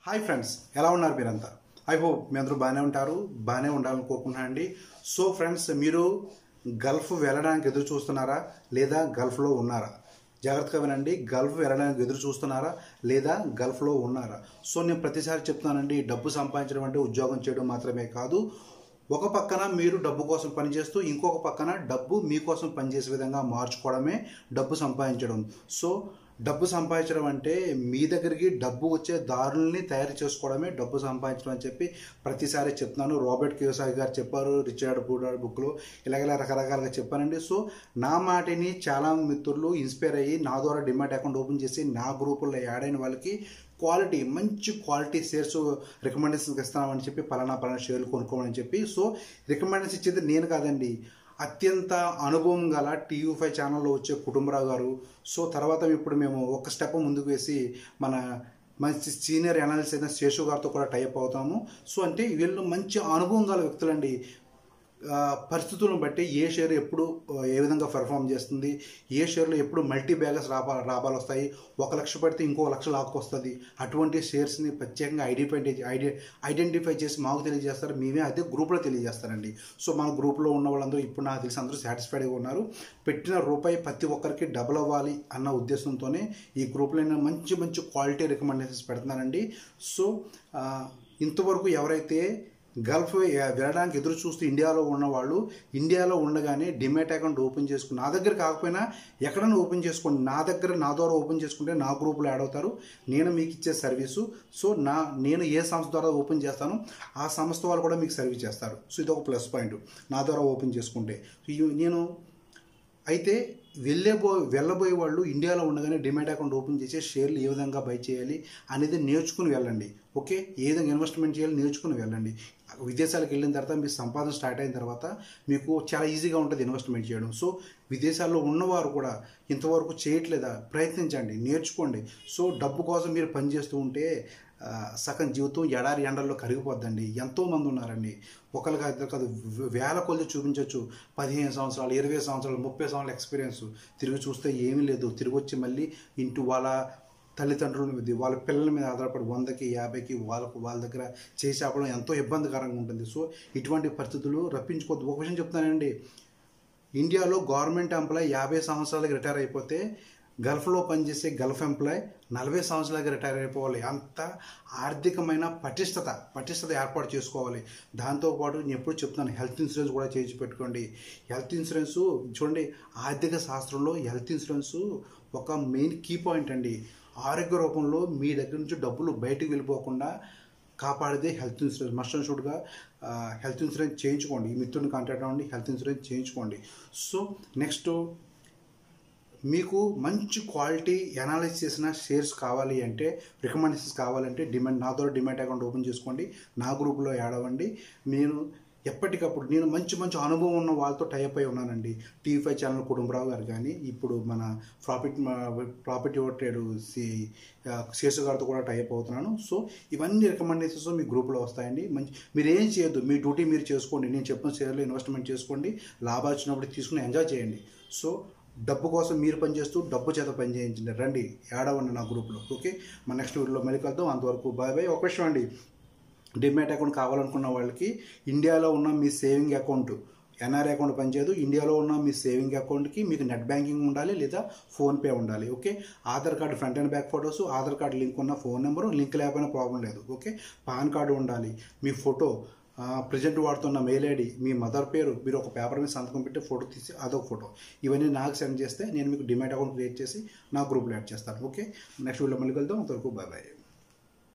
hi friends ఎలా ఉన్నారు మీరంతా ఐ హోప్ మీ అందరూ బాగానే ఉంటారు బాగానే ఉండాలని కోరుకుంటున్నాను అండి సో ఫ్రెండ్స్ మీరు గల్ఫ్ వెళ్ళడానికి ఎదురు చూస్తున్నారా లేదా గల్ఫ్లో ఉన్నారా జాగ్రత్తగా వినండి గల్ఫ్ వెళ్ళడానికి ఎదురు చూస్తున్నారా లేదా గల్ఫ్లో ఉన్నారా సో నేను ప్రతిసారి చెప్తున్నానండి డబ్బు సంపాదించడం అంటే ఉద్యోగం చేయడం మాత్రమే కాదు ఒక పక్కన మీరు డబ్బు కోసం పనిచేస్తూ ఇంకొక పక్కన డబ్బు మీకోసం పనిచేసే విధంగా మార్చుకోవడమే డబ్బు సంపాదించడం సో డబ్బు సంపాదించడం అంటే మీ దగ్గరికి డబ్బు వచ్చే దారుల్ని తయారు చేసుకోవడమే డబ్బు సంపాదించడం అని చెప్పి ప్రతిసారి చెప్తున్నాను రాబర్ట్ కియోసాగి గారు చెప్పారు రిచర్డ్ బూడార్ బుక్లో ఇలాగ రకరకాలుగా చెప్పానండి సో నా మాటిని చాలా మిత్రులు ఇన్స్పైర్ అయ్యి నా ద్వారా డిమాట్ అకౌంట్ ఓపెన్ చేసి నా గ్రూపుల్లో యాడ్ అయిన వాళ్ళకి క్వాలిటీ మంచి క్వాలిటీ షేర్స్ రికమెండేషన్స్ ఇస్తామని చెప్పి పలానా పలానా షేర్లు కొనుక్కోమని చెప్పి సో రికమెండేషన్ ఇచ్చేది నేను కాదండి అత్యంత అనుభవం గల టీవీ ఫైవ్ ఛానల్లో వచ్చే కుటుంబరావు గారు సో తర్వాత ఇప్పుడు మేము ఒక స్టెప్ ముందుకు వేసి మన మంచి సీనియర్ అనాలిస్ట్ అయిన శేషు గారితో కూడా టైప్ అవుతాము సో అంటే వీళ్ళు మంచి అనుభవం గల వ్యక్తులండి ఆ, పరిస్థితులను బట్టి ఏ షేర్ ఎప్పుడు ఆ, ఏ విధంగా పెర్ఫామ్ చేస్తుంది ఏ షేర్లో ఎప్పుడు మల్టీ బ్యాగర్స్ లాభా లాభాలు వస్తాయి ఒక లక్ష పడితే ఇంకో లక్ష లాక్ వస్తుంది అటువంటి షేర్స్ని ప్రత్యేకంగా ఐడెంటిఫై ఐడి ఐడెంటిఫై చేసి మాకు తెలియజేస్తారు మేమే అదే గ్రూప్లో తెలియజేస్తారండి సో మన గ్రూప్లో ఉన్న వాళ్ళందరూ ఇప్పుడు నాకు తెలిసి అందరూ సాటిస్ఫైడ్గా ఉన్నారు పెట్టిన రూపాయి ప్రతి ఒక్కరికి డబుల్ అవ్వాలి అన్న ఉద్దేశంతోనే ఈ గ్రూప్లో నేను మంచి మంచి క్వాలిటీ రికమెండేషన్స్ పెడుతున్నానండి సో ఆ, ఇంతవరకు ఎవరైతే గల్ఫ్ వెళ్ళడానికి ఎదురు చూస్తూ ఇండియాలో ఉన్న వాళ్ళు ఇండియాలో ఉండగానే డిమాట్ అకౌంట్ ఓపెన్ చేసుకుని నా దగ్గర కాకపోయినా ఎక్కడైనా ఓపెన్ చేసుకోండి నా దగ్గర నా ద్వారా ఓపెన్ చేసుకుంటే నా గ్రూప్లో యాడ్ అవుతారు నేను మీకు ఇచ్చే సర్వీసు సో నా నేను ఏ సంస్థ ద్వారా ఓపెన్ చేస్తానో ఆ సంస్థ వాళ్ళు కూడా మీకు సర్వీస్ చేస్తారు సో ఇది ఒక ప్లస్ పాయింట్ నా ద్వారా ఓపెన్ చేసుకుంటే ఈ- నేను అయితే వెళ్ళబో వెళ్ళబోయే వాళ్ళు ఇండియాలో ఉండగానే డిమాట్ అకౌంట్ ఓపెన్ చేసి షేర్లు ఏ విధంగా బై చేయాలి అనేది నేర్చుకుని వెళ్ళండి ఓకే ఏ విధంగా ఇన్వెస్ట్మెంట్ చేయాలి నేర్చుకుని వెళ్ళండి విదేశాలకు వెళ్ళిన తర్వాత మీ సంపాదన స్టార్ట్ అయిన తర్వాత మీకు చాలా ఈజీగా ఉంటుంది ఇన్వెస్ట్మెంట్ చేయడం సో విదేశాల్లో ఉన్నవారు కూడా ఇంతవరకు చేయట్లేదా ప్రయత్నించండి నేర్చుకోండి సో డబ్బు కోసం మీరు పనిచేస్తూ ఉంటే ఆ, సగం జీవితం ఎడారి ఎండల్లో కరిగిపోద్దండి ఎంతోమంది ఉన్నారండి ఒకరు కాదు ఇద్దరు కాదు వే- వేల కొద్ది చూపించవచ్చు పదిహేను సంవత్సరాలు ఇరవై సంవత్సరాలు ముప్పై సంవత్సరాల ఎక్స్పీరియన్స్ తిరిగి చూస్తే ఏమీ లేదు తిరిగి వచ్చి మళ్ళీ ఇంటి వాళ్ళ తల్లిదండ్రుల మీద వాళ్ళ పిల్లల మీద ఆధారపడి వందకి యాభైకి వాళ్ళకు వాళ్ళ దగ్గర చేసి ఆపడం ఎంతో ఇబ్బందికరంగా ఉంటుంది సో ఇటువంటి పరిస్థితులు రప్పించుకోవద్దు ఒక విషయం చెప్తానండి ఇండియాలో గవర్నమెంట్ ఎంప్లాయ్ యాభై సంవత్సరాలకి రిటైర్ అయిపోతే గల్ఫ్లో పనిచేసే గల్ఫ్ ఎంప్లాయ్ నలభై సంవత్సరాలకి రిటైర్ అయిపోవాలి అంత ఆర్థికమైన పటిష్టత పటిష్టత ఏర్పాటు చేసుకోవాలి దాంతోపాటు నేను ఎప్పుడు చెప్తున్నాను హెల్త్ ఇన్సూరెన్స్ కూడా చేసి పెట్టుకోండి హెల్త్ ఇన్సూరెన్స్ చూడండి ఆర్థిక శాస్త్రంలో హెల్త్ ఇన్సూరెన్స్ ఒక మెయిన్ కీ పాయింట్ అండి ఆరోగ్య రూపంలో మీ దగ్గర నుంచి డబ్బులు బయటికి వెళ్ళిపోకుండా కాపాడేదే హెల్త్ ఇన్సూరెన్స్ మస్ట్ అండ్ షుడ్గా హెల్త్ ఇన్సూరెన్స్ చేయించుకోండి ఈ మిత్రుని కాంటాక్ట్ అవ్వండి హెల్త్ ఇన్సూరెన్స్ చేయించుకోండి సో నెక్స్ట్ మీకు మంచి క్వాలిటీ అనాలిసిస్ చేసిన షేర్స్ కావాలి అంటే రికమెండేషన్స్ కావాలంటే డిమాండ్ నా ద్వారా డిమాండ్ అకౌంట్ ఓపెన్ చేసుకోండి నా గ్రూప్లో యాడ్ అవ్వండి నేను ఎప్పటికప్పుడు నేను మంచి మంచి అనుభవం ఉన్న వాళ్ళతో టైప్ అయి ఉన్నానండి టీవీ ఫైవ్ ఛానల్ కుటుంబరావు గారు కానీ ఇప్పుడు మన ప్రాఫిట్ ప్రాపర్టీ ఓటేడు సి శేషు గారితో కూడా టైప్ అవుతున్నాను సో ఇవన్నీ రికమెండేషన్స్ మీ గ్రూప్లో వస్తాయండి మంచి మీరు ఏం చేయొద్దు మీ డ్యూటీ మీరు చేసుకోండి నేను చెప్పిన షేర్లో ఇన్వెస్ట్మెంట్ చేసుకోండి లాభాలు వచ్చినప్పుడు తీసుకుని ఎంజాయ్ చేయండి సో డబ్బు కోసం మీరు పనిచేస్తూ డబ్బు చేత పని చేయించండి రండి యాడ్ అవ్వండి నా గ్రూప్లో ఓకే మన నెక్స్ట్ వీడియోలో మళ్ళీ కలుద్దాం అంతవరకు బాయ్ బాయ్ ఒక విషయం అండి డిమాట్ అకౌంట్ కావాలనుకున్న వాళ్ళకి ఇండియాలో ఉన్న మీ సేవింగ్ అకౌంట్ ఎన్ఆర్ఐ అకౌంట్ పనిచేయదు ఇండియాలో ఉన్న మీ సేవింగ్ అకౌంట్కి మీకు నెట్ బ్యాంకింగ్ ఉండాలి లేదా ఫోన్పే ఉండాలి okay Aadhaar card front and back photos Aadhaar card link ఉన్న ఫోన్ నెంబరు లింక్ లేకపోయినా ప్రాబ్లం లేదు ఓకే పాన్ కార్డు ఉండాలి మీ ఫోటో ప్రజెంట్ వాడుతున్న మెయిల్ ఐడి మీ మదర్ పేరు మీరు ఒక పేపర్ మీద సంతకం పెట్టి ఫోటో తీసి అదొక ఫోటో ఇవన్నీ నాకు సెండ్ చేస్తే నేను మీకు డిమాట్ అకౌంట్ క్రియేట్ చేసి నా గ్రూప్లో యాడ్ చేస్తాను ఓకే నెక్స్ట్ వీడియో మళ్ళీ వెళ్దాం అంతవరకు బాయ్ బాయ్